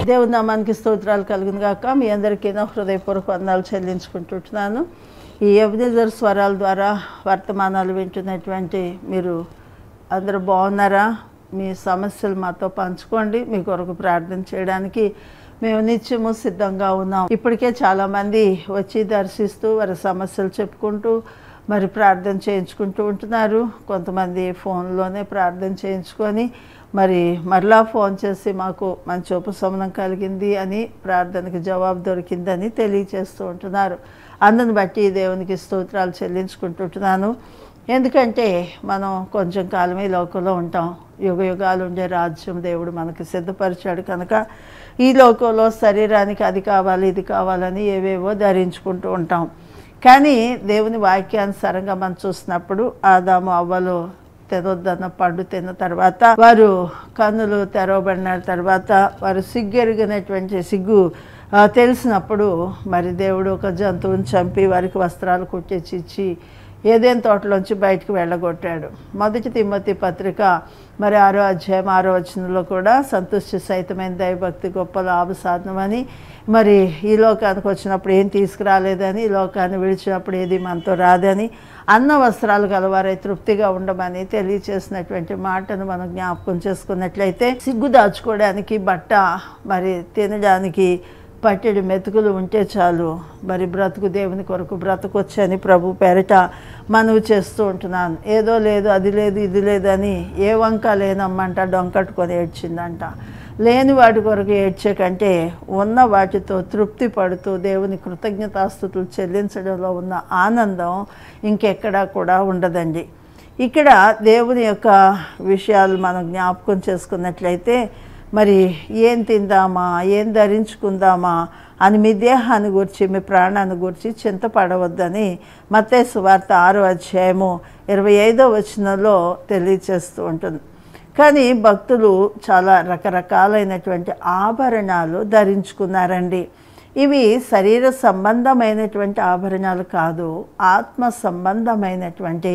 దేవుని నామానికి స్తోత్రాలు కలుగును గాక మీ అందరికీ నా హృదయపూర్వక వందనాలు చెల్లించుకుంటుంటున్నాను ఈ ఎబినేజర్ స్వరాల ద్వారా వర్తమానాలు వింటున్నటువంటి మీరు అందరూ బాగున్నారా మీ సమస్యలు మాతో పంచుకోండి మీ కొరకు ప్రార్థన చేయడానికి మేము నిత్యము సిద్ధంగా ఉన్నాం ఇప్పటికే చాలామంది వచ్చి దర్శిస్తూ వారి సమస్యలు చెప్పుకుంటూ మరి ప్రార్థన చేయించుకుంటూ ఉంటున్నారు కొంతమంది ఫోన్లోనే ప్రార్థన చేయించుకొని మరి మరలా ఫోన్ చేసి మాకు మంచి ఉపశమనం కలిగింది అని ప్రార్థనకు జవాబు దొరికిందని తెలియచేస్తూ ఉంటున్నారు అందుని బట్టి దేవునికి స్తోత్రాలు చెల్లించుకుంటుంటున్నాను ఎందుకంటే మనం కొంచెం కాలమే ఈ లోకంలో ఉంటాం యుగ యుగాలు ఉండే రాజ్యం దేవుడు మనకి సిద్ధపరిచాడు కనుక ఈ లోకంలో శరీరానికి అది కావాలి ఇది కావాలని ఏవేవో ధరించుకుంటూ ఉంటాం కానీ దేవుని వాక్యానుసారంగా మనం చూసినప్పుడు ఆదాము అవ్వలు తినొద్దన్న పండు తిన్న తర్వాత వారు కన్నులు తెరవబడిన తర్వాత వారు సిగ్గెరిగినటువంటి సిగ్గు ఆ, తెలిసినప్పుడు మరి దేవుడు ఒక జంతువుని చంపి వారికి వస్త్రాలు కుట్టించి ఇచ్చి ఏదేం తోటలోంచి బయటకు వెళ్ళగొట్టాడు మొదటి తిమ్మతి పత్రిక మరి ఆరో అధ్యాయం ఆరో వచనంలో కూడా సంతుష్టి సహితమైన దైవభక్తి గొప్ప లాభ సాధనమని మరి ఈ లోకానికి వచ్చినప్పుడు ఏం తీసుకురాలేదని ఈ లోకాన్ని విడిచినప్పుడు ఏది మనతో రాదని అన్న వస్త్రాలు గలవారై తృప్తిగా ఉండమని తెలియచేసినటువంటి మాటను మనం జ్ఞాపకం చేసుకున్నట్లయితే సిగ్గు దాచుకోవడానికి బట్ట మరి తినడానికి పట్టెడు మెతుకులు ఉంటే చాలు మరి బ్రతుకు దేవుని కొరకు బ్రతకొచ్చని ప్రభు పేరిట మనవి చేస్తూ ఉంటున్నాను ఏదో లేదు అది లేదు ఇది లేదని ఏ వంక లేనమ్మంట డొంకట్టుకొని ఏడ్చిందంట లేని వాటి కొరకు ఏడ్చే కంటే ఉన్న వాటితో తృప్తి పడుతూ దేవుని కృతజ్ఞతాస్థుతులు చెల్లించడంలో ఉన్న ఆనందం ఇంకెక్కడా కూడా ఉండదండి ఇక్కడ దేవుని యొక్క విషయాలు మనం జ్ఞాపకం చేసుకున్నట్లయితే మరి ఏం తిందామా ఏం ధరించుకుందామా అని మీ దేహాన్ని గురించి మీ ప్రాణాన్ని గురించి చింతపడవద్దని మత్తేసు వార్త ఆరో అధ్యాయము ఇరవై ఐదో వచనంలో తెలియచేస్తూ ఉంటుంది కానీ భక్తులు చాలా రకరకాలైనటువంటి ఆభరణాలు ధరించుకున్నారండి ఇవి శరీర సంబంధమైనటువంటి ఆభరణాలు కాదు ఆత్మ సంబంధమైనటువంటి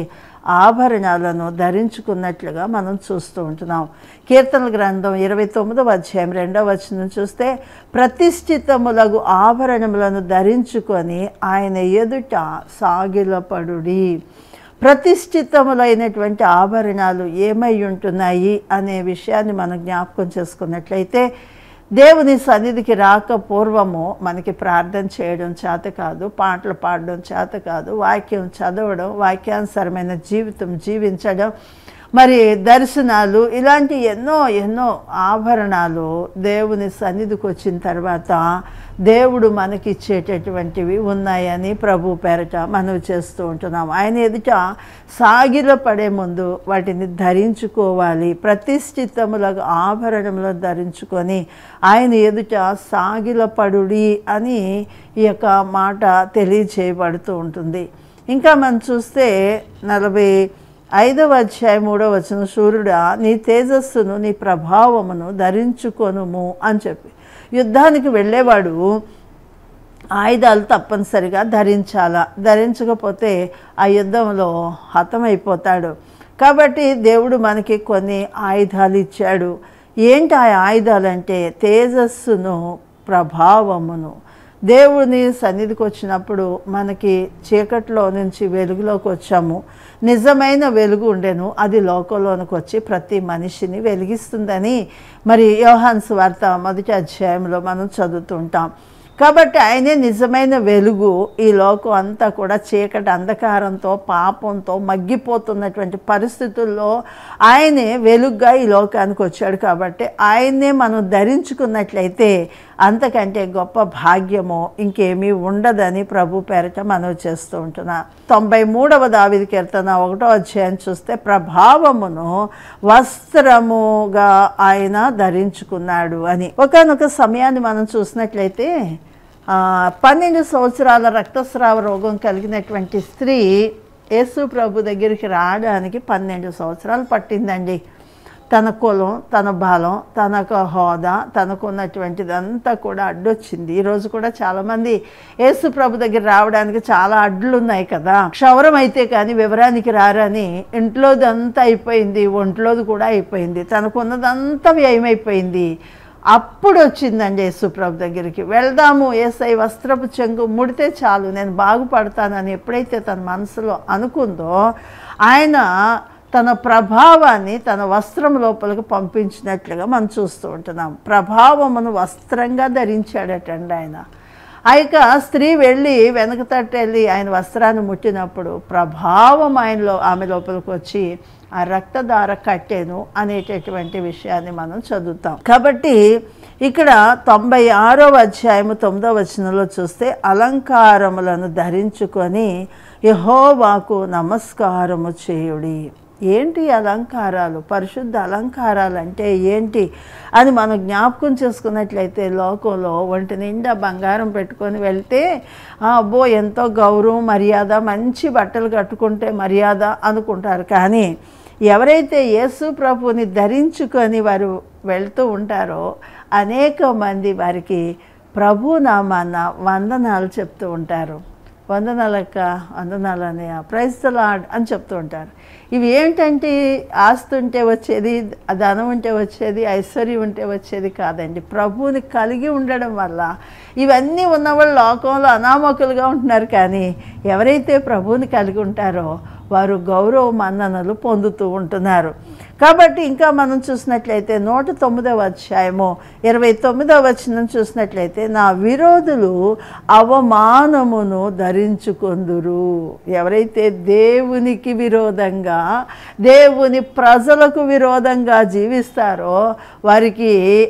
ఆభరణాలను ధరించుకున్నట్లుగా మనం చూస్తూ ఉంటున్నాం కీర్తన గ్రంథం ఇరవై తొమ్మిదవ అధ్యాయం రెండవ వచనం చూస్తే ప్రతిష్ఠితములగు ఆభరణములను ధరించుకొని ఆయన ఎదుట సాగిలపడుడి ప్రతిష్ఠితములైనటువంటి ఆభరణాలు ఏమై ఉంటున్నాయి అనే విషయాన్ని మనం జ్ఞాపకం చేసుకున్నట్లయితే దేవుని సన్నిధికి రాక పూర్వము మనకి ప్రార్థన చేయడం చేత కాదు పాటలు పాడడం చేత కాదు వాక్యం చదవడం వాక్యానుసరమైన జీవితం జీవించడం మరి దర్శనాలు ఇలాంటి ఎన్నో ఎన్నో ఆభరణాలు దేవుని సన్నిధికి వచ్చిన తర్వాత దేవుడు మనకిచ్చేటటువంటివి ఉన్నాయని ప్రభు పేరట మనవి చేస్తూ ఉంటున్నాం ఆయన ఎదుట సాగిల పడే ముందు వాటిని ధరించుకోవాలి ప్రతిష్ఠితములకు ఆభరణములను ధరించుకొని ఆయన ఎదుట సాగిలపడుడి అని ఈ యొక్క మాట తెలియచేయబడుతూ ఉంటుంది ఇంకా మనం చూస్తే నలభై ఐదవ అధ్యాయం మూడవ వచ్చిన సూర్యుడా నీ తేజస్సును నీ ప్రభావమును ధరించుకొనుము అని చెప్పి యుద్ధానికి వెళ్ళేవాడు ఆయుధాలు తప్పనిసరిగా ధరించాలా ధరించకపోతే ఆ యుద్ధంలో హతమైపోతాడు కాబట్టి దేవుడు మనకి కొన్ని ఆయుధాలు ఇచ్చాడు ఏంటి ఆ ఆయుధాలు అంటే తేజస్సును ప్రభావమును దేవుని సన్నిధికి వచ్చినప్పుడు మనకి చీకట్లో నుంచి వెలుగులోకి వచ్చాము నిజమైన వెలుగు ఉండెను అది లోకంలోనికి వచ్చి ప్రతి మనిషిని వెలిగిస్తుందని మరి యోహాన్స్ వార్త మొదటి అధ్యాయంలో మనం చదువుతుంటాం కాబట్టి ఆయనే నిజమైన వెలుగు ఈ లోకం అంతా కూడా చీకటి అంధకారంతో పాపంతో మగ్గిపోతున్నటువంటి పరిస్థితుల్లో ఆయనే వెలుగుగా ఈ లోకానికి వచ్చాడు కాబట్టి ఆయన్నే మనం ధరించుకున్నట్లయితే అంతకంటే గొప్ప భాగ్యము ఇంకేమీ ఉండదని ప్రభు పేరట మనవి చేస్తూ ఉంటున్నా తొంభై మూడవ దావిది కీర్తన ఒకటో అధ్యాయం చూస్తే ప్రభావమును వస్త్రముగా ఆయన ధరించుకున్నాడు అని ఒకనొక సమయాన్ని మనం చూసినట్లయితే ఆ, పన్నెండు సంవత్సరాల రక్తస్రావ రోగం కలిగినటువంటి స్త్రీ యేసు ప్రభు దగ్గరికి రావడానికి పన్నెండు సంవత్సరాలు పట్టిందండి తన కులం తన బలం తనకు హోదా తనకు ఉన్నటువంటిదంతా కూడా అడ్డొచ్చింది ఈరోజు కూడా చాలామంది యేసు ప్రభు దగ్గర రావడానికి చాలా అడ్డులు ఉన్నాయి కదా క్షవరం అయితే కానీ వివరానికి రారని ఇంట్లోదంతా అయిపోయింది ఒంట్లోది కూడా అయిపోయింది తనకున్నదంతా వ్యయమైపోయింది అప్పుడు వచ్చిందండి యేసుప్రభు దగ్గరికి వెళ్దాము ఏసై వస్త్రపు చెంగు ముడితే చాలు నేను బాగుపడతానని ఎప్పుడైతే తన మనసులో అనుకుందో ఆయన తన ప్రభావాన్ని తన వస్త్రం లోపలికి పంపించినట్లుగా మనం చూస్తూ ఉంటున్నాం ప్రభావమును వస్త్రంగా ధరించాడటండి ఆయన ఆ యొక్క స్త్రీ వెళ్ళి వెనక తట్టు వెళ్ళి ఆయన వస్త్రాన్ని ముట్టినప్పుడు ప్రభావం ఆయనలో ఆమె లోపలికి వచ్చి ఆ రక్తధార కట్టెను అనేటటువంటి విషయాన్ని మనం చదువుతాం కాబట్టి ఇక్కడ తొంభై ఆరో అధ్యాయము తొమ్మిదో వచనంలో చూస్తే అలంకారములను ధరించుకొని యహోవాకు నమస్కారము చేయుడి ఏంటి అలంకారాలు పరిశుద్ధ అలంకారాలు అంటే ఏంటి అని మనం జ్ఞాపకం చేసుకున్నట్లయితే లోకంలో ఒంటి నిండా బంగారం పెట్టుకొని వెళ్తే "ఆ, అబ్బో ఎంతో గౌరవం మర్యాద మంచి బట్టలు కట్టుకుంటే మర్యాద అనుకుంటారు కానీ ఎవరైతే యేసు ప్రభుని ధరించుకొని వారు వెళ్తూ ఉంటారో అనేక మంది వారికి ప్రభు నామాన్న వందనాలు చెప్తూ ఉంటారు వందనాలక్క వందనాలు అన్నయ్య ప్రైజ్ ద లార్డ్ అని చెప్తూ ఉంటారు ఇవి ఏంటంటే ఆస్తి ఉంటే వచ్చేది ధనం ఉంటే వచ్చేది ఐశ్వర్యం ఉంటే వచ్చేది కాదండి ప్రభువుని కలిగి ఉండడం వల్ల ఇవన్నీ ఉన్నవాళ్ళు లోకంలో అనామకులుగా ఉంటున్నారు కానీ ఎవరైతే ప్రభువుని కలిగి ఉంటారో వారు గౌరవ మన్ననలు పొందుతూ ఉంటున్నారు కాబట్టి ఇంకా మనం చూసినట్లయితే నూట తొమ్మిదవ అధ్యాయము ఇరవై తొమ్మిదవ వచనం చూసినట్లయితే నా విరోధులు అవమానమును ధరించుకొందురు ఎవరైతే దేవునికి విరోధంగా దేవుని ప్రజలకు విరోధంగా జీవిస్తారో వారికి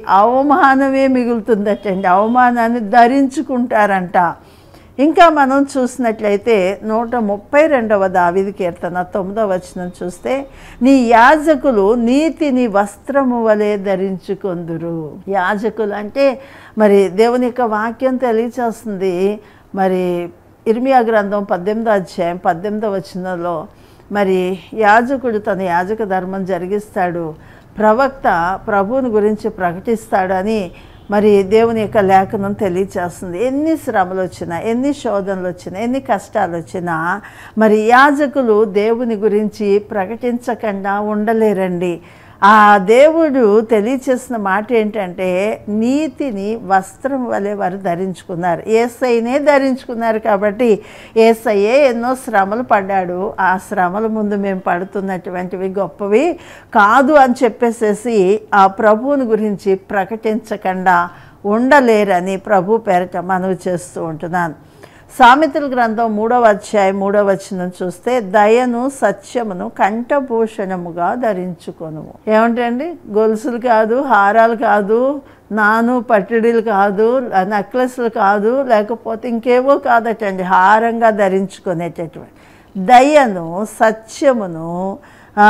అవమానమే మిగులుతుందటండి అవమానాన్ని ధరించుకుంటారంట ఇంకా మనం చూసినట్లయితే నూట ముప్పై రెండవ దావిది కీర్తన తొమ్మిదవ వచనం చూస్తే నీ యాజకులు నీతిని వస్త్రము వలె ధరించుకొందురు యాజకులు అంటే మరి దేవుని యొక్క వాక్యం తెలియచేస్తుంది మరి ఇర్మియా గ్రంథం పద్దెనిమిదో అధ్యాయం పద్దెనిమిదో వచనంలో మరి యాజకుడు తన యాజక ధర్మం జరిగిస్తాడు ప్రవక్త ప్రభువుని గురించి ప్రకటిస్తాడని మరి దేవుని యొక్క లేఖనం తెలియచేస్తుంది ఎన్ని శ్రమలు వచ్చినా ఎన్ని శోధనలు వచ్చినా ఎన్ని కష్టాలు వచ్చినా మరి యాజకులు దేవుని గురించి ప్రకటించకుండా ఉండలేరండి ఆ దేవుడు తెలియచేసిన మాట ఏంటంటే నీతిని వస్త్రం వలె వారు ధరించుకున్నారు ఏసైనే ధరించుకున్నారు కాబట్టి ఏసయ్యే ఎన్నో శ్రమలు పడ్డాడు ఆ శ్రమల ముందు మేము పడుతున్నటువంటివి గొప్పవి కాదు అని చెప్పేసేసి ఆ ప్రభువుని గురించి ప్రకటించకుండా ఉండలేరని ప్రభు పేరట మనవి చేస్తూ ఉంటున్నాను సామెతల గ్రంథం మూడవ అధ్యాయం మూడవ వచనం చూస్తే దయను సత్యమును కంఠభూషణముగా ధరించుకొను ఏమిటండి గొలుసులు కాదు హారాలు కాదు నాను పట్టిడీలు కాదు నెక్లెస్లు కాదు లేకపోతే ఇంకేవో కాదటండి హారంగా ధరించుకునేటటువంటి దయను సత్యమును ఆ,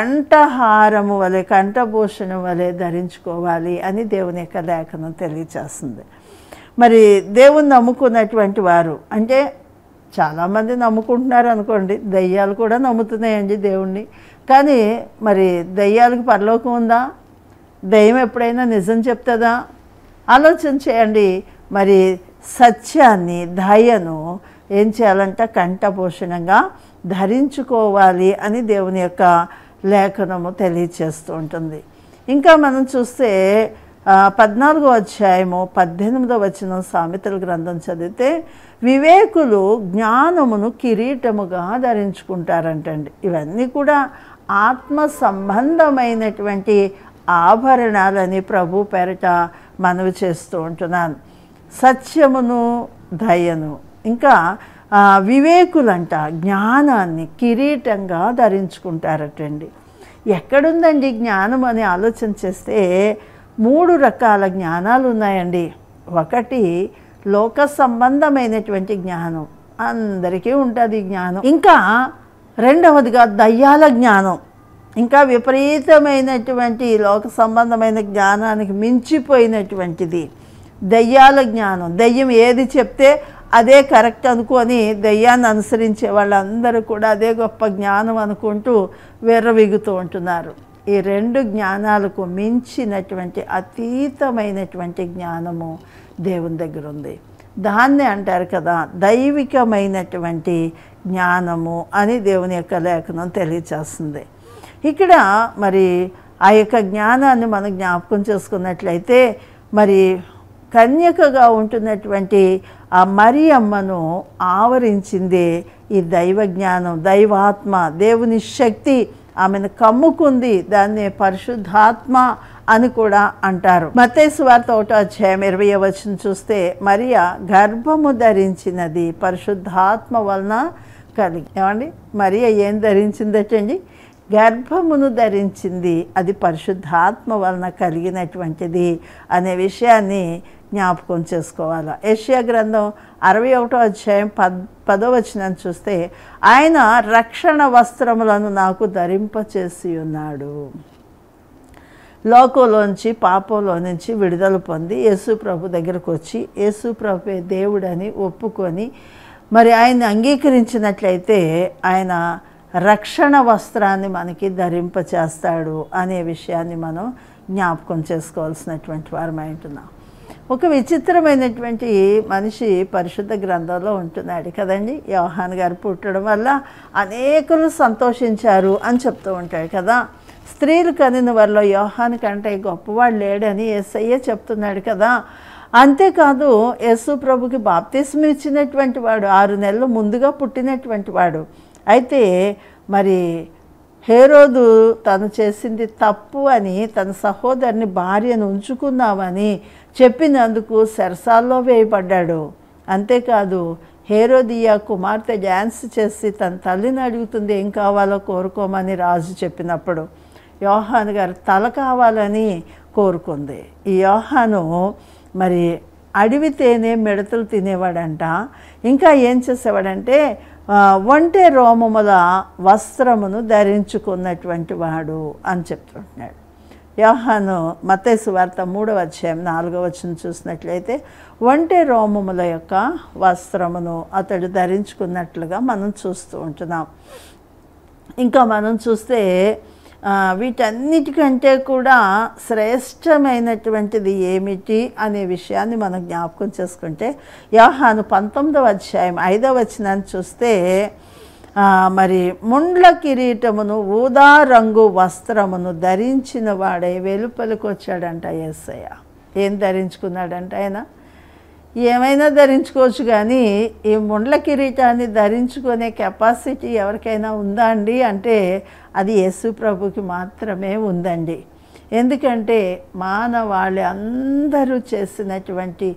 కంఠహారము వలె కంఠభూషణం వలె ధరించుకోవాలి అని దేవుని యొక్క లేఖనం తెలియచేస్తుంది మరి దేవుని నమ్ముకున్నటువంటి వారు అంటే చాలామంది నమ్ముకుంటున్నారు అనుకోండి దయ్యాలు కూడా నమ్ముతున్నాయండి దేవుణ్ణి కానీ మరి దయ్యాలకు పరలోకం ఉందా దయ్యం ఎప్పుడైనా నిజం చెప్తుందా ఆలోచన చేయండి మరి సత్యాన్ని దయను ఏం చేయాలంటే కంఠభూషణంగా ధరించుకోవాలి అని దేవుని యొక్క లేఖనము తెలియచేస్తూ ఉంటుంది ఇంకా మనం చూస్తే ఆ, పద్నాలుగో అధ్యాయము పద్దెనిమిదో వచనం సామెతల గ్రంథం చదివితే వివేకులు జ్ఞానమును కిరీటముగా ధరించుకుంటారంటండి ఇవన్నీ కూడా ఆత్మ సంబంధమైనటువంటి ఆభరణాలని ప్రభు పేరట మనవి చేస్తూ ఉంటున్నాను సత్యమును దయను ఇంకా ఆ, వివేకులంట జ్ఞానాన్ని కిరీటంగా ధరించుకుంటారటండి ఎక్కడుందండి జ్ఞానం అని ఆలోచన చేస్తే మూడు రకాల జ్ఞానాలు ఉన్నాయండి ఒకటి లోక సంబంధమైనటువంటి జ్ఞానం అందరికీ ఉంటుంది ఈ జ్ఞానం ఇంకా రెండవదిగా దయ్యాల జ్ఞానం ఇంకా విపరీతమైనటువంటి లోక సంబంధమైన జ్ఞానానికి మించిపోయినటువంటిది దయ్యాల జ్ఞానం దయ్యం ఏది చెప్తే అదే కరెక్ట్ అనుకొని దయ్యాన్ని అనుసరించే వాళ్ళందరూ కూడా అదే గొప్ప జ్ఞానం అనుకుంటూ వెర్రవిగుతూ ఉంటున్నారు ఈ రెండు జ్ఞానాలకు మించినటువంటి అతీతమైనటువంటి జ్ఞానము దేవుని దగ్గర ఉంది దాన్ని అంటారు కదా దైవికమైనటువంటి జ్ఞానము అని దేవుని యొక్క లేఖనం తెలియచేస్తుంది ఇక్కడ మరి ఆ యొక్క జ్ఞానాన్ని మనం జ్ఞాపకం చేసుకున్నట్లయితే మరి కన్యకగా ఉంటున్నటువంటి ఆ మరియమ్మను ఆవరించింది ఈ దైవ జ్ఞానం దైవాత్మ దేవుని శక్తి ఆమెను కమ్ముకుంది దాన్ని పరిశుద్ధాత్మ అని కూడా అంటారు మతేసు వార్త ఒకటో అధ్యాయం ఇరవై వచ్చిన చూస్తే మరియా గర్భము ధరించినది పరిశుద్ధాత్మ వలన కలిగి ఏమండి మరియా ఏం ధరించిందటండి గర్భమును ధరించింది అది పరిశుద్ధాత్మ వలన కలిగినటువంటిది అనే విషయాన్ని జ్ఞాపకం చేసుకోవాలి ఏషియా గ్రంథం అరవై ఒకటో అధ్యాయం పద్ పదో వచనం చూస్తే ఆయన రక్షణ వస్త్రములను నాకు ధరింపచేసి ఉన్నాడు లోకంలోంచి పాపంలో నుంచి విడుదల పొంది యేసు ప్రభు దగ్గరకు వచ్చి యేసు ప్రభువే దేవుడని ఒప్పుకొని మరి ఆయన అంగీకరించినట్లయితే ఆయన రక్షణ వస్త్రాన్ని మనకి ధరింపచేస్తాడు అనే విషయాన్ని మనం జ్ఞాపకం చేసుకోవాల్సినటువంటి వారమై ఉంటున్నాం ఒక విచిత్రమైనటువంటి మనిషి పరిశుద్ధ గ్రంథంలో ఉంటున్నాడు కదండి యోహాన్ గారు పుట్టడం వల్ల అనేకులు సంతోషించారు అని చెప్తూ ఉంటాడు కదా స్త్రీలు కనిన వారిలో యోహాన్ కంటే గొప్పవాడు లేడని ఎస్ఐయే చెప్తున్నాడు కదా అంతేకాదు యేసు ప్రభుకి బాప్తిస్మ ఇచ్చినటువంటి వాడు ఆరు నెలలు ముందుగా పుట్టినటువంటి వాడు అయితే మరి హేరోదు తను చేసింది తప్పు అని తన సహోదరుని భార్యను ఉంచుకున్నామని చెప్పినందుకు సెరసాల్లో వేయబడ్డాడు అంతేకాదు హేరోదియా కుమార్తె డ్యాన్స్ చేసి తన తల్లిని అడుగుతుంది ఏం కావాలో కోరుకోమని రాజు చెప్పినప్పుడు యోహాను గారు తల కావాలని కోరుకుంది ఈ యోహాను మరి అడివితేనే మిడతలు తినేవాడంట ఇంకా ఏం చేసేవాడంటే ఆ, ఒంటె రోమముల వస్త్రమును ధరించుకున్నటువంటి వాడు అని చెప్తుంటున్నాడు యోహాను మతేసు వార్త మూడవ అధ్యాయం నాలుగవ వచ్చిన చూసినట్లయితే ఒంటె రోమముల యొక్క వస్త్రమును అతడు ధరించుకున్నట్లుగా మనం చూస్తూ ఉంటున్నాం ఇంకా మనం చూస్తే ఆ, వీటన్నిటికంటే కూడా శ్రేష్టమైనటువంటిది ఏమిటి అనే విషయాన్ని మనం జ్ఞాపకం చేసుకుంటే యోహాను పంతొమ్మిదవ అధ్యాయం ఐదవ వచనాన్ని చూస్తే ఆ, మరి ముండ్ల కిరీటమును ఊదా రంగు వస్త్రమును ధరించిన వాడే వెలుపలికి వచ్చాడంట యేసయ్య ఏం ధరించుకున్నాడంట ఆయన ఏమైనా ధరించుకోవచ్చు కానీ ఈ ముండ్ల కిరీటాన్ని ధరించుకునే కెపాసిటీ ఎవరికైనా ఉందా అండి అంటే అది యేసు ప్రభుకి మాత్రమే ఉందండి ఎందుకంటే మానవాళి అందరూ చేసినటువంటి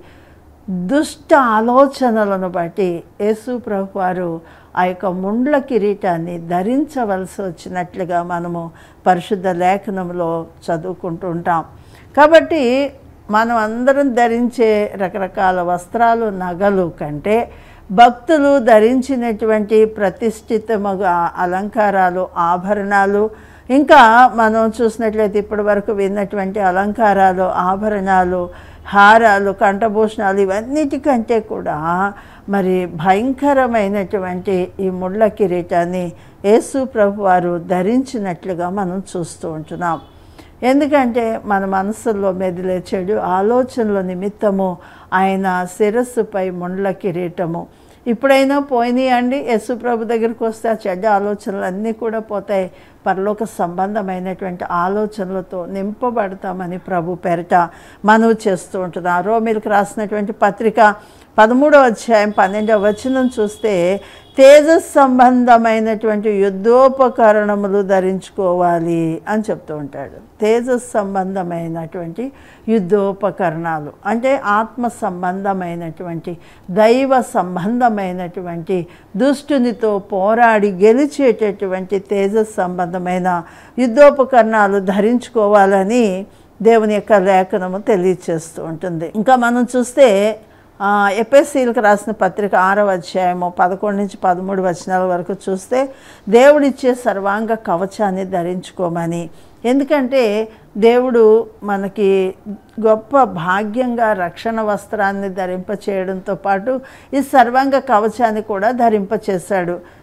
దుష్ట ఆలోచనలను బట్టి యేసు ప్రభు వారు ఆ యొక్క ముండ్ల కిరీటాన్ని ధరించవలసి వచ్చినట్లుగా మనము పరిశుద్ధ లేఖనంలో చదువుకుంటూ ఉంటాం కాబట్టి మనం అందరం ధరించే రకరకాల వస్త్రాలు నగలు కంటే భక్తులు ధరించినటువంటి ప్రతిష్ఠితమగు ఆ- అలంకారాలు ఆభరణాలు ఇంకా మనం చూసినట్లయితే ఇప్పటి వరకు విన్నటువంటి అలంకారాలు ఆభరణాలు హారాలు కంఠభూషణాలు ఇవన్నిటికంటే కూడా మరి భయంకరమైనటువంటి ఈ ముళ్ళ కిరీటాన్ని యేసు ప్రభు వారు ధరించినట్లుగా మనం చూస్తూ ఉంటున్నాం ఎందుకంటే మన మనసుల్లో మెదిలే చెడు ఆలోచనల నిమిత్తము ఆయన శిరస్సుపై ముండ్ల కిరీటము ఇప్పుడైనా పోయినాయి అండి యేసు ప్రభు దగ్గరికి వస్తే ఆ చెడ్డ ఆలోచనలు అన్నీ కూడా పోతాయి పరలోక సంబంధమైనటువంటి ఆలోచనలతో నింపబడతామని ప్రభు పేరిట మనవి చేస్తూ ఉంటున్నాం రోమిల్కి రాసినటువంటి పత్రిక పదమూడవ అధ్యాయం పన్నెండవ వచనం చూస్తే తేజస్ సంబంధమైనటువంటి యుద్ధోపకరణములు ధరించుకోవాలి అని చెప్తూ ఉంటాడు తేజస్ సంబంధమైనటువంటి యుద్ధోపకరణాలు అంటే ఆత్మ సంబంధమైనటువంటి దైవ సంబంధమైనటువంటి దుష్టునితో పోరాడి గెలిచేటటువంటి తేజస్ సంబంధమైన యుద్ధోపకరణాలు ధరించుకోవాలని దేవుని యొక్క లేఖనము తెలియచేస్తూ ఉంటుంది ఇంకా మనం చూస్తే ఆ, ఎపిఎస్సీలకు రాసిన పత్రిక ఆరవ అధ్యాయము పదకొండు నుంచి పదమూడు వచనాల వరకు చూస్తే దేవుడిచ్చే సర్వాంగ కవచాన్ని ధరించుకోమని ఎందుకంటే దేవుడు మనకి గొప్ప భాగ్యంగా రక్షణ వస్త్రాన్ని ధరింప చేయడంతో పాటు ఈ సర్వాంగ కవచాన్ని కూడా ధరింపచేశాడు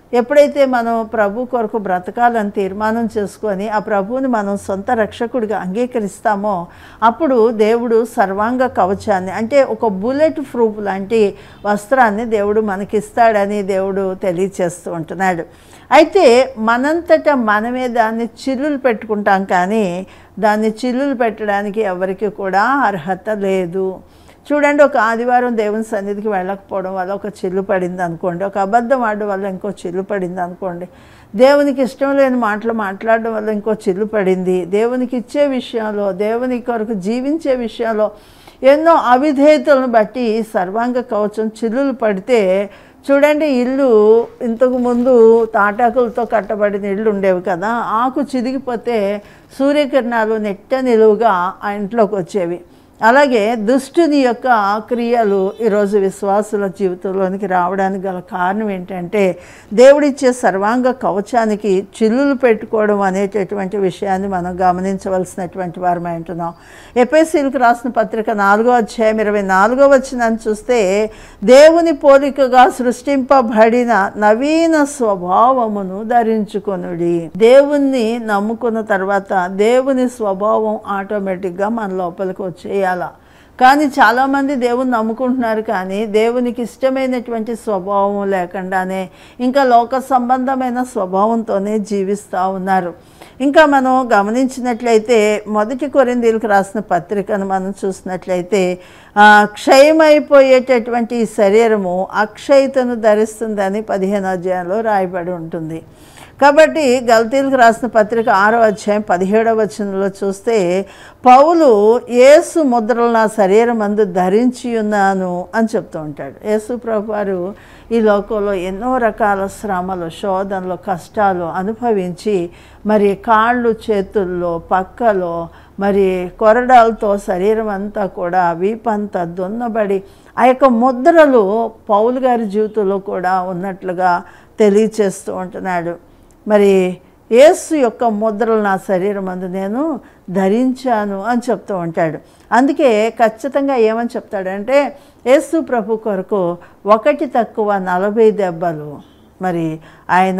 ఎప్పుడైతే మనం ప్రభు కొరకు బ్రతకాలని తీర్మానం చేసుకొని ఆ ప్రభువుని మనం సొంత రక్షకుడిగా అంగీకరిస్తామో అప్పుడు దేవుడు సర్వాంగ కవచాన్ని అంటే ఒక బుల్లెట్ ప్రూఫ్ లాంటి వస్త్రాన్ని దేవుడు మనకిస్తాడని దేవుడు తెలియచేస్తూ ఉంటున్నాడు అయితే మనంతట మనమే దాన్ని చిల్లులు పెట్టుకుంటాం కానీ దాన్ని చిల్లులు పెట్టడానికి ఎవరికి కూడా అర్హత లేదు చూడండి ఒక ఆదివారం దేవుని సన్నిధికి వెళ్ళకపోవడం వల్ల ఒక చిల్లు పడింది అనుకోండి ఒక అబద్ధం ఆడడం వల్ల ఇంకో చిల్లు పడింది అనుకోండి దేవునికి ఇష్టం లేని మాటలు మాట్లాడడం వల్ల ఇంకో చిల్లు పడింది దేవునికి ఇచ్చే విషయంలో దేవుని కొరకు జీవించే విషయంలో ఎన్నో అవిధేయతలను బట్టి ఈ సర్వాంగ కవచం చిల్లులు పడితే చూడండి ఇల్లు ఇంతకు ముందు తాటాకులతో కట్టబడిన ఇల్లు ఉండేవి కదా ఆకు చిదిగిపోతే సూర్యకిరణాలు నెట్ట నిలువుగా ఆ ఇంట్లోకి వచ్చేవి అలాగే దుష్టుని యొక్క క్రియలు ఈరోజు విశ్వాసుల జీవితంలోనికి రావడానికి గల కారణం ఏంటంటే దేవుడిచ్చే సర్వాంగ కవచానికి చిల్లులు పెట్టుకోవడం అనేటటువంటి విషయాన్ని మనం గమనించవలసినటువంటి వారమై ఉంటున్నాం ఎపిఎస్సీలకు రాసిన పత్రిక నాలుగో అధ్యాయం ఇరవై నాలుగో వచ్చిందని చూస్తే దేవుని పోలికగా సృష్టింపబడిన నవీన స్వభావమును ధరించుకొనుడి దేవుణ్ణి నమ్ముకున్న తర్వాత దేవుని స్వభావం ఆటోమేటిక్గా మన లోపలికి వచ్చేయాల కానీ చాలామంది దేవుని నమ్ముకుంటున్నారు కానీ దేవునికి ఇష్టమైనటువంటి స్వభావం లేకుండానే ఇంకా లోక సంబంధమైన స్వభావంతోనే జీవిస్తూ ఉన్నారు ఇంకా మనం గమనించినట్లయితే మొదటి కొరిందీలకు రాసిన పత్రికను మనం చూసినట్లయితే ఆ, క్షయమైపోయేటటువంటి ఈ శరీరము అక్షయతను ధరిస్తుందని పదిహేను అధ్యాయంలో రాయబడి ఉంటుంది కాబట్టి గల్తీలకు రాసిన పత్రిక ఆరో అధ్యాయం పదిహేడవ వచనంలో చూస్తే పౌలు యేసు ముద్రలు నా శరీరం అందు ధరించి ఉన్నాను అని చెప్తూ ఉంటాడు యేసు ప్రభు వారు ఈ లోకంలో ఎన్నో రకాల శ్రమలు శోధనలు కష్టాలు అనుభవించి మరి కాళ్ళు చేతుల్లో పక్కలో మరి కొరడాలతో శరీరం అంతా కూడా వీపంతా దున్నబడి ఆ యొక్క ముద్రలు పౌలు గారి జీవితంలో కూడా ఉన్నట్లుగా తెలియచేస్తూ ఉంటున్నాడు మరి యేసు యొక్క ముద్రలు నా శరీరం అందు నేను ధరించాను అని చెప్తూ ఉంటాడు అందుకే ఖచ్చితంగా ఏమని చెప్తాడంటే యేసు ప్రభు కొరకు ఒకటి తక్కువ నలభై దెబ్బలు మరి ఆయన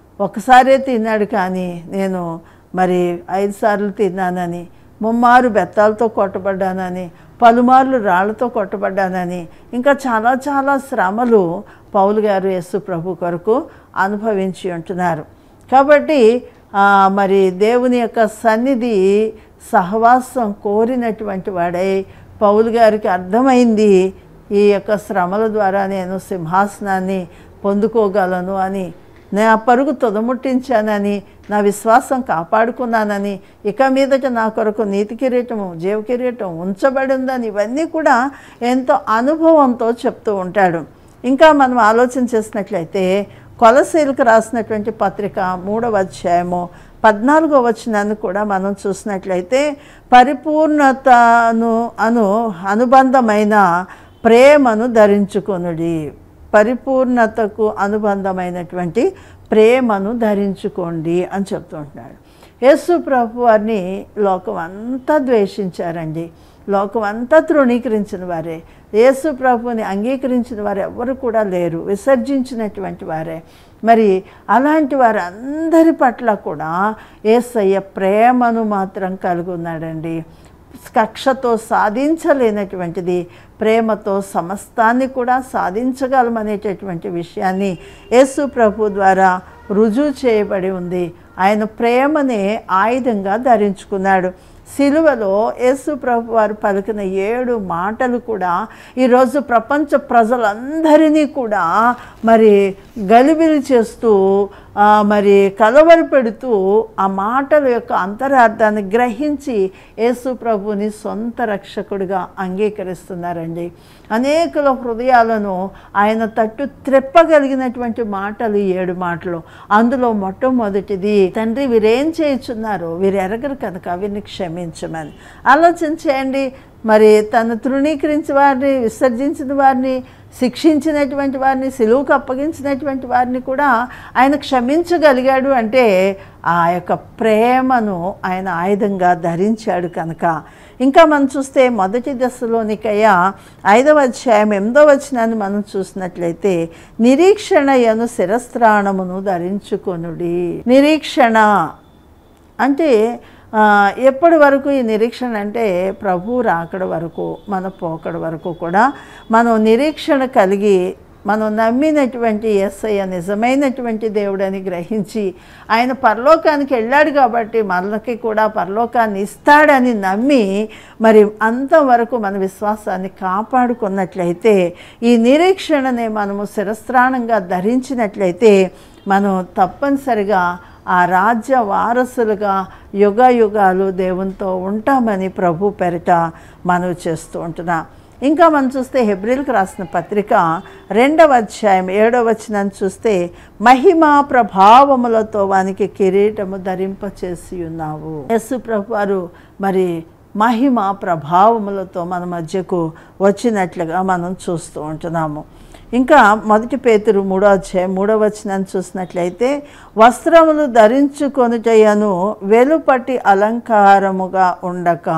ఒకసారే తిన్నాడు కానీ నేను మరి ఐదు సార్లు తిన్నానని ముమ్మారు బెత్తాలతో కొట్టబడ్డానని పలుమార్లు రాళ్లతో కొట్టబడ్డానని ఇంకా చాలా చాలా శ్రమలు పౌలు గారు యేసు ప్రభు కొరకు అనుభవించి ఉంటున్నారు కాబట్టి ఆ, మరి దేవుని యొక్క సన్నిధి సహవాసం కోరినటువంటి వాడై పౌలు గారికి అర్థమైంది ఈ యొక్క శ్రమల ద్వారా నేను సింహాసనాన్ని పొందుకోగలను అని నా పరుగు తొదముట్టించానని నా విశ్వాసం కాపాడుకున్నానని ఇక మీదట నా కొరకు నీతి కిరీటము జీవ కిరీటం ఉంచబడి ఉందని ఇవన్నీ కూడా ఎంతో అనుభవంతో చెప్తూ ఉంటాడు ఇంకా మనం ఆలోచన చేసినట్లయితే కొలసీలకు రాసినటువంటి పత్రిక మూడవ అధ్యాయము పద్నాలుగో వచనాన్ని కూడా మనం చూసినట్లయితే పరిపూర్ణతను అను అనుబంధమైన ప్రేమను ధరించుకొనుడి పరిపూర్ణతకు అనుబంధమైనటువంటి ప్రేమను ధరించుకోండి అని చెప్తుంటున్నాడు యేసు ప్రభు వారిని లోకం అంతా ద్వేషించారండి లోకం అంతా తృణీకరించిన వారే యేసు ప్రభుని అంగీకరించిన వారు ఎవరు కూడా లేరు విసర్జించినటువంటి వారే మరి అలాంటి వారు అందరి పట్ల కూడా ఏసయ్య ప్రేమను మాత్రం కలిగి ఉన్నాడండి కక్షతో సాధించలేనటువంటిది ప్రేమతో సమస్తాన్ని కూడా సాధించగలమనేటటువంటి విషయాన్ని యేసు ప్రభు ద్వారా రుజువు చేయబడి ఉంది ఆయన ప్రేమనే ఆయుధంగా ధరించుకున్నాడు సిలువలో యేసు ప్రభు వారు పలికిన ఏడు మాటలు కూడా ఈరోజు ప్రపంచ ప్రజలందరినీ కూడా మరి గలిబిలి చేస్తూ ఆ, మరి కలవరి పెడుతూ ఆ మాటల యొక్క అంతరార్థాన్ని గ్రహించి యేసు ప్రభుని సొంత రక్షకుడిగా అంగీకరిస్తున్నారండి అనేకుల హృదయాలను ఆయన తట్టు త్రెప్పగలిగినటువంటి మాటలు ఈ ఏడు మాటలు అందులో మొట్టమొదటిది తండ్రి వీరేం చేయుచున్నారు వీరు ఎరగరు కనుక వీరిని క్షమించమని ఆలోచన చేయండి మరి తను తృణీకరించి వారిని విసర్జించిన వారిని శిక్షించినటువంటి వారిని సిలువుకు అప్పగించినటువంటి వారిని కూడా ఆయన క్షమించగలిగాడు అంటే ఆ యొక్క ప్రేమను ఆయన ఆయుధంగా ధరించాడు కనుక ఇంకా మనం చూస్తే మొదటి దశలోనికయ్య ఐదవ అధ్యాయం ఎనిమిదవ వచనాన్ని మనం చూసినట్లయితే నిరీక్షణయను శిరస్త్రాణమును ధరించుకొనుడి నిరీక్షణ అంటే ఆ, ఎప్పటి వరకు ఈ నిరీక్షణ అంటే ప్రభు రాకడ వరకు మన పోకడ వరకు కూడా మనం నిరీక్షణ కలిగి మనం నమ్మినటువంటి ఎస్ఐ నిజమైనటువంటి దేవుడని గ్రహించి ఆయన పరలోకానికి వెళ్ళాడు కాబట్టి మనకి కూడా పరలోకాన్ని ఇస్తాడని నమ్మి మరి అంతవరకు మన విశ్వాసాన్ని కాపాడుకున్నట్లయితే ఈ నిరీక్షణనే మనము శిరస్త్రాణంగా ధరించినట్లయితే మనం తప్పనిసరిగా ఆ రాజ్య వారసులుగా యుగ యుగాలు దేవునితో ఉంటామని ప్రభు పెరట మనవి చేస్తూ ఉంటున్నా ఇంకా మనం చూస్తే హెబ్రిల్కి రాసిన పత్రిక రెండవ అధ్యాయం ఏడవ వచనాన్ని చూస్తే మహిమా ప్రభావములతో వానికి కిరీటము ధరింపచేసి ఉన్నావు యస్సు ప్రభు వారు మరి మహిమ ప్రభావములతో మన మధ్యకు వచ్చినట్లుగా మనం చూస్తూ ఉంటున్నాము ఇంకా మొదటి పేతురు మూడో అధ్యాయం మూడో వచనాన్ని చూసినట్లయితే వస్త్రములు ధరించుకొనుటయను వెలుపటి అలంకారముగా ఉండక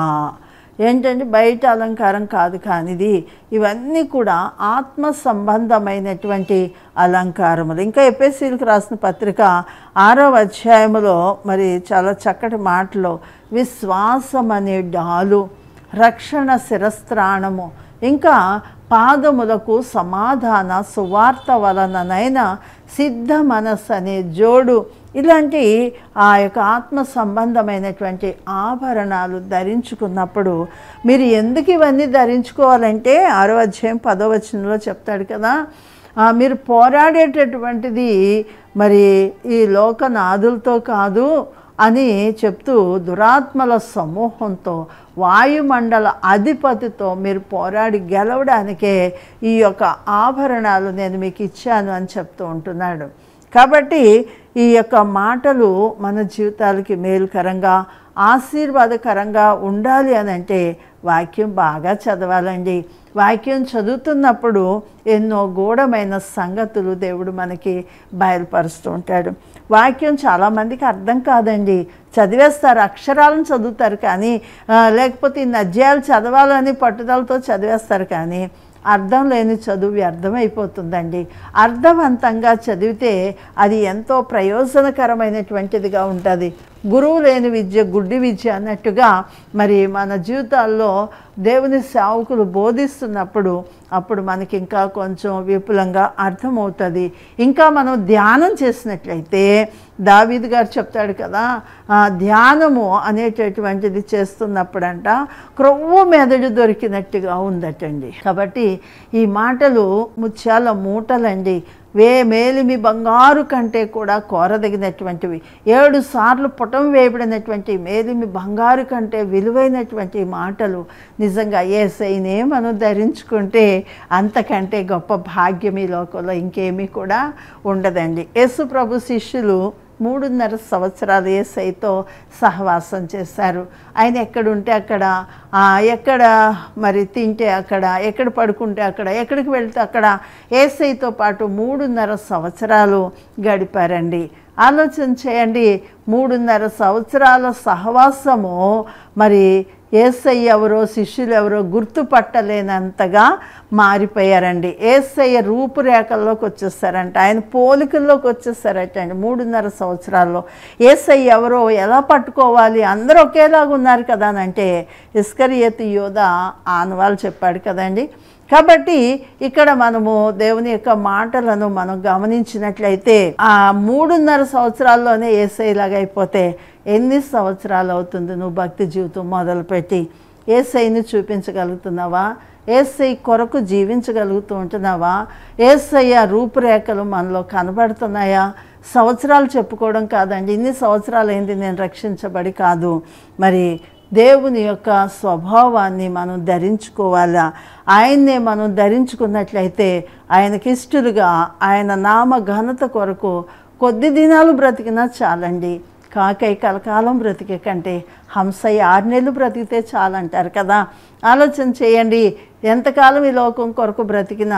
ఏంటంటే బయట అలంకారం కాదు కానిది ఇవన్నీ కూడా ఆత్మ సంబంధమైనటువంటి అలంకారములు ఇంకా ఎపిఎస్సీలకు రాసిన పత్రిక ఆరో అధ్యాయములో మరి చాలా చక్కటి మాటలో విశ్వాసం అనే డాలు రక్షణ శిరస్త్రాణము ఇంకా పాదములకు సమాధాన సువార్త వలననైన సిద్ధ మనస్సు అనే జోడు ఇలాంటి ఆ యొక్క ఆత్మ సంబంధమైనటువంటి ఆభరణాలు ధరించుకున్నప్పుడు మీరు ఎందుకు ఇవన్నీ ధరించుకోవాలంటే ఆరో అధ్యాయం పదో వచనంలో చెప్తాడు కదా ఆ, మీరు పోరాడేటటువంటిది మరి ఈ లోకనాథులతో కాదు అని చెప్తూ దురాత్మల సమూహంతో వాయుమండల అధిపతితో మీరు పోరాడి గెలవడానికే ఈ యొక్క ఆభరణాలు నేను మీకు ఇచ్చాను అని చెప్తూ ఉంటున్నాడు కాబట్టి ఈ యొక్క మాటలు మన జీవితాలకి మేలుకరంగా ఆశీర్వాదకరంగా ఉండాలి అని అంటే వాక్యం బాగా చదవాలండి వాక్యం చదువుతున్నప్పుడు ఎన్నో గూఢమైన సంగతులు దేవుడు మనకి బయలుపరుస్తూ ఉంటాడు వాక్యం చాలామందికి అర్థం కాదండి చదివేస్తారు అక్షరాలను చదువుతారు కానీ ఆ, లేకపోతే ఇన్ని అధ్యాయాలు చదవాలని పట్టుదలతో చదివేస్తారు కానీ అర్థం లేని చదువు వ్యర్థమైపోతుందండి అర్థవంతంగా చదివితే అది ఎంతో ప్రయోజనకరమైనటువంటిదిగా ఉంటుంది గురువు లేని విద్య గుడ్డి విద్య అన్నట్టుగా మరి మన జీవితాల్లో దేవుని సేవకులు బోధిస్తున్నప్పుడు అప్పుడు మనకి ఇంకా కొంచెం విపులంగా అర్థమవుతుంది ఇంకా మనం ధ్యానం చేసినట్లయితే దావీద్ గారు చెప్తాడు కదా ఆ ధ్యానము అనేటటువంటిది చేస్తున్నప్పుడంట క్రొవ్వు మెదడు దొరికినట్టుగా ఉందటండి కాబట్టి ఈ మాటలు ముత్యాల మూటలండి వే మేలిమి బంగారు కంటే కూడా కోరదగినటువంటివి ఏడు సార్లు పుటం వేయబడినటువంటి మేలిమి బంగారు కంటే విలువైనటువంటి మాటలు నిజంగా ఏసైనే మనం ధరించుకుంటే అంతకంటే గొప్ప భాగ్యం ఈ లోకంలో ఇంకేమీ కూడా ఉండదండి యేసు ప్రభు శిష్యులు మూడున్నర సంవత్సరాలు ఏసైతో సహవాసం చేశారు ఆయన ఎక్కడుంటే అక్కడ ఆ, ఎక్కడ మరి తింటే అక్కడ ఎక్కడ పడుకుంటే అక్కడ ఎక్కడికి వెళ్తే అక్కడ ఏసైతో పాటు మూడున్నర సంవత్సరాలు గడిపారండి ఆలోచన చేయండి మూడున్నర సంవత్సరాల సహవాసము మరి ఏసయ్య ఎవరో శిష్యులు ఎవరో గుర్తుపట్టలేనంతగా మారిపోయారండి ఏసయ్య రూపురేఖల్లోకి వచ్చేసారంట ఆయన పోలికల్లోకి వచ్చేసారట అండి మూడున్నర సంవత్సరాల్లో ఏసయ్య ఎవరో ఎలా పట్టుకోవాలి అందరూ ఒకేలాగా ఉన్నారు కదా అని అంటే ఇస్కరియత్ యోధ ఆనవాళ్ళు చెప్పాడు కదండి కాబట్టి ఇక్కడ మనము దేవుని యొక్క మాటలను మనం గమనించినట్లయితే ఆ మూడున్నర సంవత్సరాల్లోనే ఏసైలాగా అయిపోతే ఎన్ని సంవత్సరాలు అవుతుంది నువ్వు భక్తి జీవితం మొదలుపెట్టి ఏసైని చూపించగలుగుతున్నావా ఏసై కొరకు జీవించగలుగుతూ ఉంటున్నావా ఏసయ్య రూపురేఖలు మనలో కనబడుతున్నాయా సంవత్సరాలు చెప్పుకోవడం కాదండి ఇన్ని సంవత్సరాలు అయింది నేను రక్షించబడి కాదు మరి దేవుని యొక్క స్వభావాన్ని మనం ధరించుకోవాలా ఆయన్నే మనం ధరించుకున్నట్లయితే ఆయనకి ఇష్టలుగా ఆయన నామ ఘనత కొరకు కొద్ది దినాలు బ్రతికినా చాలండి కాకై కలకాలం బ్రతికే కంటే హంసయ్య ఆరు నెలలు బ్రతికితే చాలంటారు కదా ఆలోచన చేయండి ఎంతకాలం ఈ లోకం కొరకు బ్రతికినా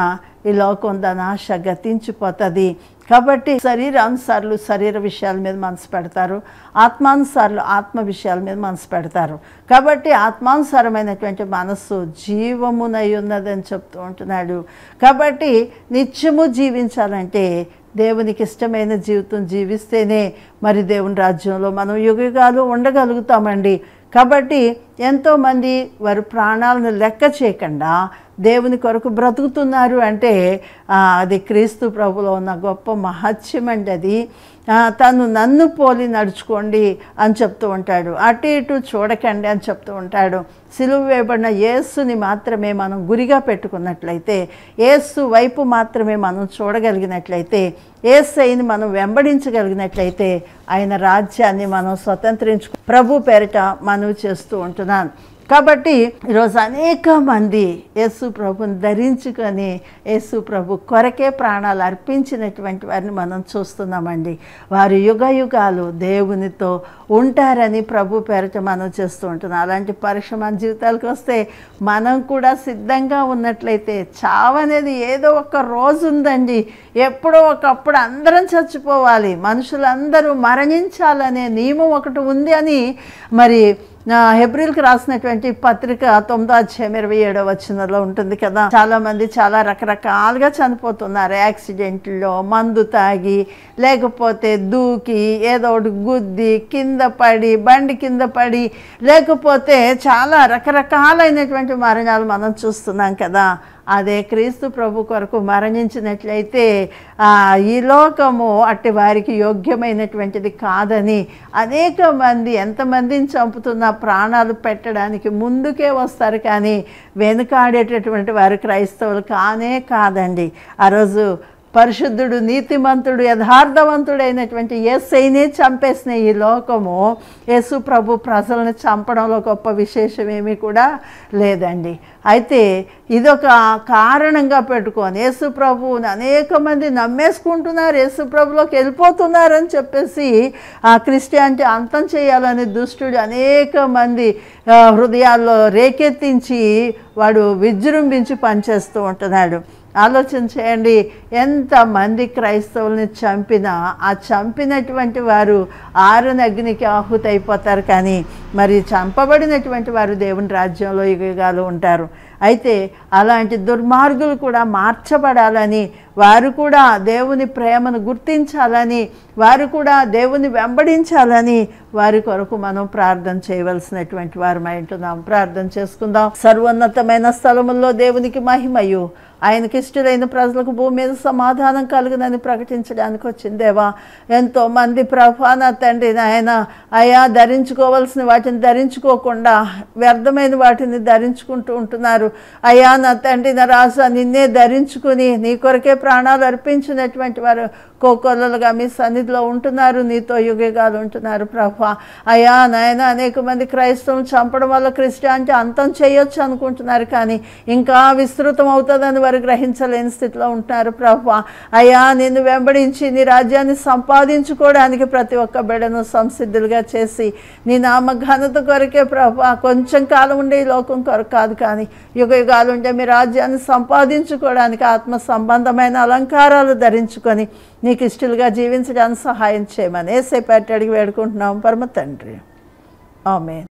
ఈ లోకం దాని ఆశ గతించిపోతుంది కాబట్టి శరీరానుసార్లు శరీర విషయాల మీద మనసు పెడతారు ఆత్మానుసార్లు ఆత్మ విషయాల మీద మనసు పెడతారు కాబట్టి ఆత్మానుసారమైనటువంటి మనస్సు జీవమునై ఉన్నదని చెప్తూ ఉంటున్నాడు కాబట్టి నిత్యము జీవించాలంటే దేవునికి ఇష్టమైన జీవితం జీవిస్తేనే మరి దేవుని రాజ్యంలో మనం యుగయుగాలు ఉండగలుగుతామండి కాబట్టి ఎంతోమంది వారి ప్రాణాలను లెక్క చేయకుండా దేవుని కొరకు బ్రతుకుతున్నారు అంటే ఆ, అది క్రీస్తు ప్రభులో ఉన్న గొప్ప మహత్యం అండి అది ఆ, తను నన్ను పోలి నడుచుకోండి అని చెప్తూ ఉంటాడు అటు ఇటు చూడకండి అని చెప్తూ ఉంటాడు సిలువ వేయబడిన యేసుని మాత్రమే మనం గురిగా పెట్టుకున్నట్లయితే యేసు వైపు మాత్రమే మనం చూడగలిగినట్లయితే ఏసైని మనం వెంబడించగలిగినట్లయితే ఆయన రాజ్యాన్ని మనం స్వతంత్రించు ప్రభు పేరిట మనవి చేస్తూ ఉంటున్నాను కాబట్టి ఈరోజు అనేక మంది యేసు ప్రభుని ధరించుకొని యేసు ప్రభు కొరకే ప్రాణాలు అర్పించినటువంటి వారిని మనం చూస్తున్నామండి వారు యుగ యుగాలు దేవునితో ఉంటారని ప్రభు పేరిట మనం చేస్తూ ఉంటున్నాం అలాంటి పరీక్ష మన జీవితాలకు వస్తే మనం కూడా సిద్ధంగా ఉన్నట్లయితే చావు అనేది ఏదో ఒక రోజు ఉందండి ఎప్పుడో ఒకప్పుడు అందరం చచ్చిపోవాలి మనుషులందరూ మరణించాలనే నియమం ఒకటి ఉంది అని మరి నా హెబ్రిల్కి రాసినటువంటి పత్రిక తొమ్మిదో అధ్యాయం ఇరవై ఏడో వచ్చినలో ఉంటుంది కదా చాలా మంది చాలా రకరకాలుగా చనిపోతున్నారు యాక్సిడెంట్లో మందు తాగి లేకపోతే దూకి ఏదో ఒకటి గుద్ది కింద పడి బండి కింద పడి లేకపోతే చాలా రకరకాలైనటువంటి మరణాలు మనం చూస్తున్నాం కదా అదే క్రీస్తు ప్రభు కొరకు మరణించినట్లయితే ఆ, ఈ లోకము అట్టి వారికి యోగ్యమైనటువంటిది కాదని అనేక మంది ఎంతమందిని చంపుతున్న ప్రాణాలు పెట్టడానికి ముందుకే వస్తారు కానీ వెనుకాడేటటువంటి వారు క్రైస్తవులు కానే కాదండి ఆ రోజు పరిశుద్ధుడు నీతిమంతుడు యథార్థవంతుడైనటువంటి యేసైనే చంపేసిన ఈ లోకము యేసు ప్రభు ప్రజలను చంపడంలో గొప్ప విశేషం ఏమీ కూడా లేదండి అయితే ఇదొక కారణంగా పెట్టుకొని యేసు ప్రభువుని అనేక మంది నమ్మేసుకుంటున్నారు యేసు ప్రభులోకి వెళ్ళిపోతున్నారని చెప్పేసి ఆ క్రిస్టియానిటీ అంతం చేయాలని దుష్టుడు అనేక మంది ఆ, హృదయాల్లో రేకెత్తించి వాడు విజృంభించి పనిచేస్తూ ఉంటున్నాడు ఆలోచన చేయండి ఎంతమంది క్రైస్తవుల్ని చంపినా ఆ చంపినటువంటి వారు ఆరుని అగ్నికి ఆహుతి అయిపోతారు కానీ మరి చంపబడినటువంటి వారు దేవుని రాజ్యంలో యుగాలు ఉంటారు అయితే అలాంటి దుర్మార్గులు కూడా మార్చబడాలని వారు కూడా దేవుని ప్రేమను గుర్తించాలని వారు కూడా దేవుని వెంబడించాలని వారి కొరకు మనం ప్రార్థన చేయవలసినటువంటి వారమై ఉంటున్నాం ప్రార్థన చేసుకుందాం సర్వోన్నతమైన స్థలముల్లో దేవునికి మహిమయు ఆయనకి ఇష్టలైన ప్రజలకు భూమి మీద సమాధానం కలుగునని ప్రకటించడానికి వచ్చిందేవా ఎంతో మంది ప్రభా నా తండ్రి నాయన అయా ధరించుకోవాల్సిన వాటిని ధరించుకోకుండా వ్యర్థమైన వాటిని ధరించుకుంటూ ఉంటున్నారు అయా నా తండ్రి నా రాజా నిన్నే ధరించుకుని నీ కొరకే ప్రాణాలు అర్పించినటువంటి వారు కోకొల్లలుగా మీ సన్నిధిలో ఉంటున్నారు నీతో యుగయుగాలు ఉంటున్నారు ప్రభా అయా నాయన అనేక మంది క్రైస్తవులు చంపడం వల్ల క్రిస్టియానిటీ అంతం చేయొచ్చు అనుకుంటున్నారు కానీ ఇంకా విస్తృతం అవుతుందని వారు గ్రహించలేని స్థితిలో ఉంటున్నారు ప్రభా అయా నిన్ను వెంబడించి నీ రాజ్యాన్ని సంపాదించుకోవడానికి ప్రతి ఒక్క బిడ్డను సంసిద్ధులుగా చేసి నీ నామ ఘనత కొరకే ప్రభా కొంచెం కాలం ఉండే ఈ లోకం కొరకు కాదు కానీ యుగ యుగాలు ఉండే మీ రాజ్యాన్ని సంపాదించుకోవడానికి ఆత్మ సంబంధమైన అలంకారాలు ధరించుకొని నీకు ఇష్టలుగా జీవించడానికి సహాయం చేయమని ఏసేపట్టి అడిగి వేడుకుంటున్నాం పరమ తండ్రి ఆమె